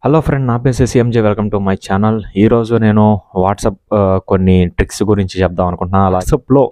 hello friend నా పేరు CMJ welcome to my channel ఈరోజు నేను వాట్సాప్ ఆ, కొన్ని ట్రిక్స్ గురించి చెప్దాం అనుకుంటున్నాను వాట్సాప్లో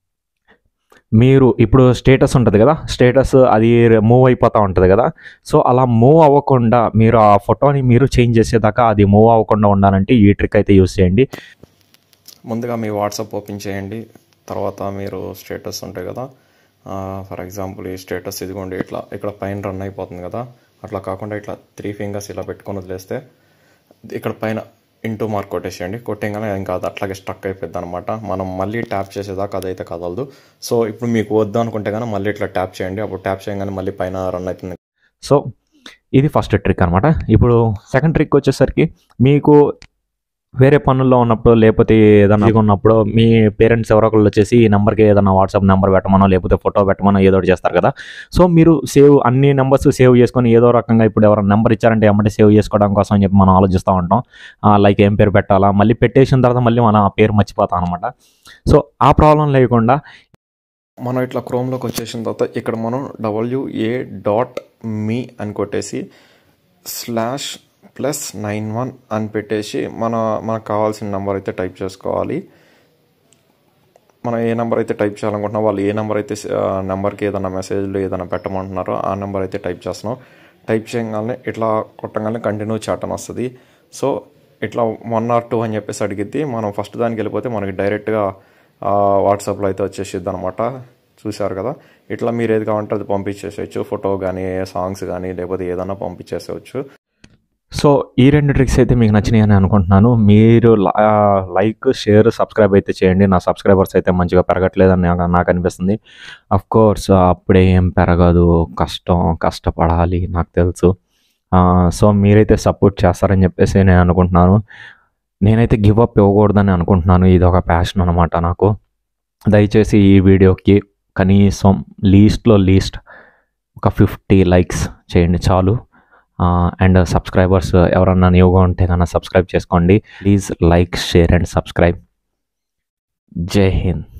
మీరు ఇప్పుడు స్టేటస్ ఉంటుంది కదా స్టేటస్ అది మూవ్ అయిపోతూ ఉంటుంది కదా సో అలా మూవ్ అవ్వకుండా మీరు ఆ ఫోటోని మీరు చేంజ్ చేసేదాకా అది మూవ్ అవ్వకుండా ఉండాలంటే ఈ ట్రిక్ అయితే యూస్ చేయండి ముందుగా మీ వాట్సాప్ ఓపెన్ చేయండి తర్వాత మీరు స్టేటస్ ఉంటాయి కదా ఫర్ ఎగ్జాంపుల్ ఈ స్టేటస్ ఇదిగోండి ఇట్లా ఇక్కడ పైన రన్ అయిపోతుంది కదా అట్లా కాకుండా ఇట్లా త్రీ ఫింగర్స్ ఇలా పెట్టుకొని వదిలేస్తే ఇక్కడ పైన ఇంటూ మార్క్ కొట్టేసేయండి కొట్టేగానే ఇంకా అది అట్లాగే స్టక్ అయిపోద్ది అనమాట మనం మళ్ళీ ట్యాప్ చేసేదాకా అదైతే కదలదు సో ఇప్పుడు మీకు వద్దు అనుకుంటే కానీ మళ్ళీ ఇట్లా ట్యాప్ చేయండి అప్పుడు ట్యాప్ చేయగానే మళ్ళీ పైన రన్ అవుతుంది సో ఇది ఫస్ట్ ట్రిక్ అనమాట ఇప్పుడు సెకండ్ ట్రిక్ వచ్చేసరికి మీకు వేరే పనుల్లో ఉన్నప్పుడు లేకపోతే ఏదైనా ఇదిగా ఉన్నప్పుడు మీ పేరెంట్స్ ఎవరో ఒకళ్ళు వచ్చేసి ఈ నెంబర్కి ఏదైనా వాట్సాప్ నెంబర్ పెట్టమనో లేకపోతే ఫోటో పెట్టమనో ఏదో ఒకటి చేస్తారు కదా సో మీరు సేవ్ అన్ని నెంబర్స్ సేవ్ చేసుకొని ఏదో రకంగా ఇప్పుడు ఎవరైనా నెంబర్ ఇచ్చారంటే ఎమ్మటే సేవ్ చేసుకోవడం కోసం అని చెప్పి మనం ఆలోచిస్తూ ఉంటాం లైక్ ఏం పేరు పెట్టాలా మళ్ళీ పెట్టేసిన తర్వాత మళ్ళీ మనం ఆ పేరు మర్చిపోతాం అనమాట సో ఆ ప్రాబ్లం లేకుండా మనం ఇట్లా క్రోమ్లోకి వచ్చేసిన తర్వాత ఇక్కడ మనం డబ్ల్యూఏ డాట్ మీ అని కొట్టేసి స్లాష్ ప్లస్ నైన్ వన్ అని పెట్టేసి మన మనకు కావాల్సిన నెంబర్ అయితే టైప్ చేసుకోవాలి మనం ఏ నెంబర్ అయితే టైప్ చేయాలనుకుంటున్నాం వాళ్ళు ఏ నెంబర్ అయితే నెంబర్కి ఏదైనా మెసేజ్లు ఏదైనా పెట్టమంటున్నారో ఆ నెంబర్ అయితే టైప్ చేస్తున్నాం టైప్ చేయగానే ఇట్లా కొట్టగానే కంటిన్యూ చాట్ అని వస్తుంది సో ఇట్లా వన్ ఆర్ టూ అని చెప్పేసి అడిగిద్ది మనం ఫస్ట్ దానికి వెళ్ళిపోతే మనకి డైరెక్ట్గా వాట్సాప్లో అయితే వచ్చేసిద్ది అనమాట చూశారు కదా ఇట్లా మీరు ఏది కావాలంటే అది పంపించేసేయచ్చు ఫోటో కానీ సాంగ్స్ కానీ లేకపోతే ఏదైనా పంపించేసేయచ్చు సో ఈ రెండు ట్రిక్స్ అయితే మీకు నచ్చినాయి అని అనుకుంటున్నాను మీరు లైక్ షేర్ సబ్స్క్రైబ్ అయితే చేయండి నా సబ్స్క్రైబర్స్ అయితే మంచిగా పెరగట్లేదని నాకు నాకు అనిపిస్తుంది అఫ్ కోర్స్ అప్పుడే ఏం పెరగదు కష్టం కష్టపడాలి నాకు తెలుసు సో మీరైతే సపోర్ట్ చేస్తారని చెప్పేసి నేను అనుకుంటున్నాను నేనైతే గివ్ అప్ ఇవ్వకూడదని అనుకుంటున్నాను ఇది ఒక ప్యాషన్ అనమాట నాకు దయచేసి ఈ వీడియోకి కనీసం లీస్ట్లో లీస్ట్ ఒక ఫిఫ్టీ లైక్స్ చేయండి చాలు అండ్ సబ్స్క్రైబర్స్ ఎవరన్నా న్యూగా ఉంటే కన్నా సబ్స్క్రైబ్ చేసుకోండి please like share and subscribe జై హింద్